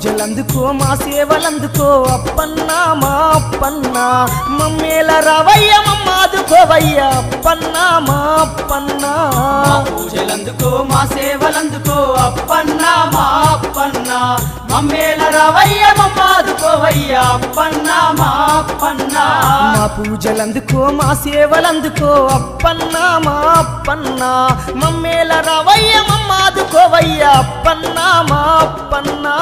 పూజలందుకో మా సేవలందుకో అప్పన్నా మా అప్పన్నా మమ్మేల రవయ్య మమ్మాదుకోవయ్య అప్పన్నా మా అప్పన్నా మా పూజలందుకో మా సేవలందుకో అప్పన్న మా అప్పన్న మమ్మేల రవయ్య మమ్మాదుకోవయ్య అప్పన్న మా అప్పన్న మా పూజలందుకో మా సేవలందుకో అప్పన్నా మా అప్పన్నా మమ్మేల రవయ్య మమ్మాదుకోవయ్య అప్పన్నా మా అప్పన్నా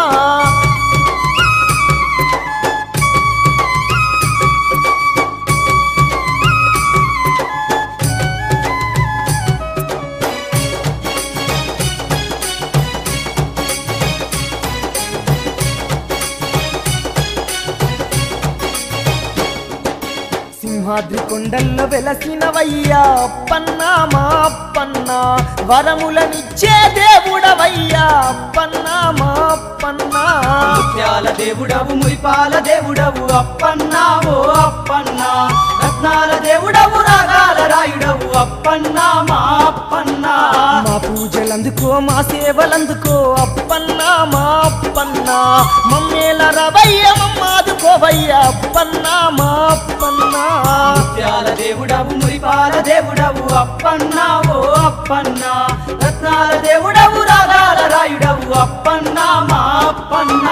సింహాద్రి కొండల్లో వెలసినవయ్యా అప్పన్నా మా అప్పన్నా వరములనిచ్చే దేవుడవయ్యా అప్పన్నా మా అప్పన్నా ముత్యాల దేవుడవు మురిపాల దేవుడవు అప్పన్న ఓ అప్పన్న రత్నాల దేవుడవు రాగాల రాయుడవు అప్పన్న మా అప్పన్న మా పూజలందుకో మా సేవలందుకో అప్పన్నా మా అప్పన్నా మమ్మేల రవయ్య మమ్మాదుకోవయ్య అప్పన్నా మా అప్పన్నా ముత్యాల దేవుడవు మురిపాల దేవుడవు అప్పన్న ఓ అప్పన్న రత్నాల దేవుడవు రాగాల రాయుడవు అప్పన్న మా అప్పన్న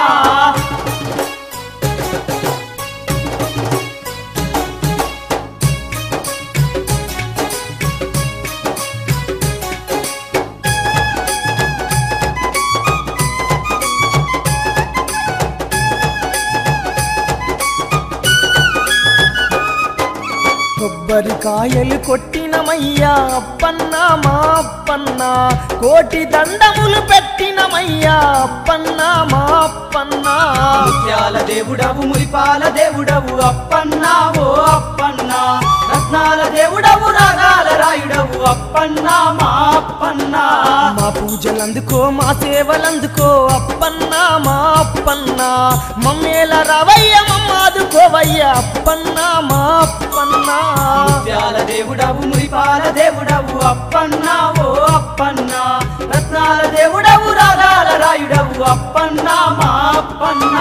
కొబ్బరికాయలు కొట్టినమయ్యా అప్పన్నా మా అప్పన్నా కోటి దండములు పెట్టినమయ్యా అప్పన్నా మా అప్పన్నా ముత్యాల దేవుడవు మురిపాల దేవుడవు అప్పన్న ఓ అప్పన్న రత్నాల దేవుడవు రాగాల రాయుడవు అప్పన్న మా అప్పన్న మా పూజలందుకో మా సేవలందుకో అప్పన్నా మా అప్పన్నా మమ్మేల రవయ్య మమ్మాదుకోవయ్య అప్పన్నా మా అప్పన్నా ముత్యాల దేవుడవు మురిపాల దేవుడవు అప్పన్న ఓ అప్పన్న రత్నాల దేవుడవు రాగాల రాయుడవు అప్పన్న మా అప్పన్న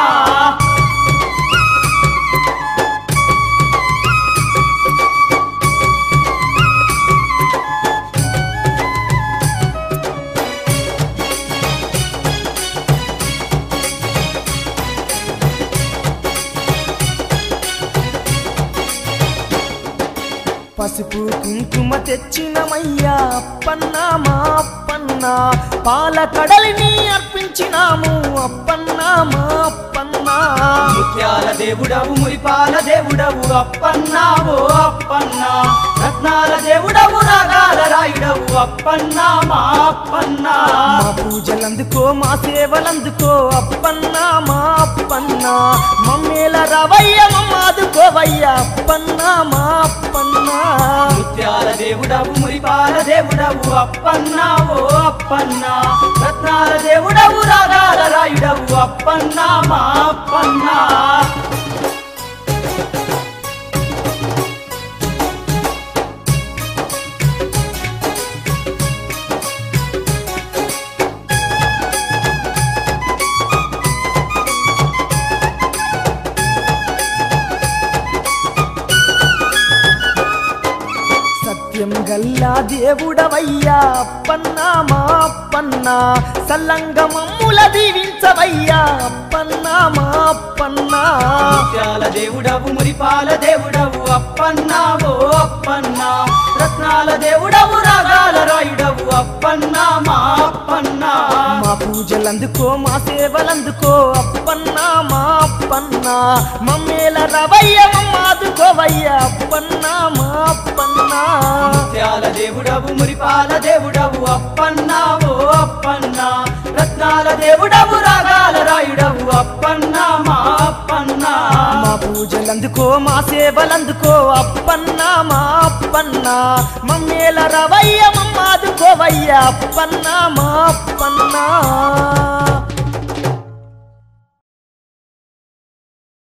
పసుపు కుంకుమ తెచ్చినమయ్యా అప్పన్నా మా అప్పన్నా పాల కడలిని అర్పించినాము అప్పన్నా మా అప్పన్నా ముత్యాల దేవుడవు మురిపాల దేవుడవు అప్పన్న ఓ అప్పన్న రత్నాల దేవుడవు రాగాల రాయుడవు అప్పన్న మా అప్పన్న మా పూజలందుకో మా సేవలందుకో అప్పన్నా మా అప్పన్నా మమ్మేల రవయ్య మమ్మాదుకోవయ్య అప్పన్నా మా అప్పన్నా ముత్యాల దేవుడవు మురిపాల దేవుడవు అప్పన్న ఓ అప్పన్న రత్నాల దేవుడవు రాగాల రాయుడవు అప్పన్న మా అప్పన్న సత్యం గల్లా దేవుడవయ్యా అప్పన్నా మా అప్పన్నా సల్లంగ మమ్ముల దీవించవయ్యా అప్పన్నా మా అప్పన్నా ముత్యాల దేవుడవు మురిపాల దేవుడవు అప్పన్న ఓ అప్పన్న రత్నాల దేవుడవు రాగాల రాయుడవు అప్పన్న మా అప్పన్న మా పూజలందుకో మా సేవలందుకో అప్పన్నా మా అప్పన్నా మమ్మేల రవయ్య మమ్మాదుకోవయ్య అప్పన్నా మా అప్పన్నా ముత్యాల దేవుడవు మురిపాల దేవుడవు అప్పన్న ఓ అప్పన్న రత్నాల దేవుడవు రాగాల రాయుడవు అప్పన్న మా అప్పన్న మా పూజలందుకో మా సేవలందుకో అప్పన్నా మా అప్పన్నా మమ్మేల రవయ్య మమ్మాదుకోవయ్య అప్పన్నా మా అప్పన్నా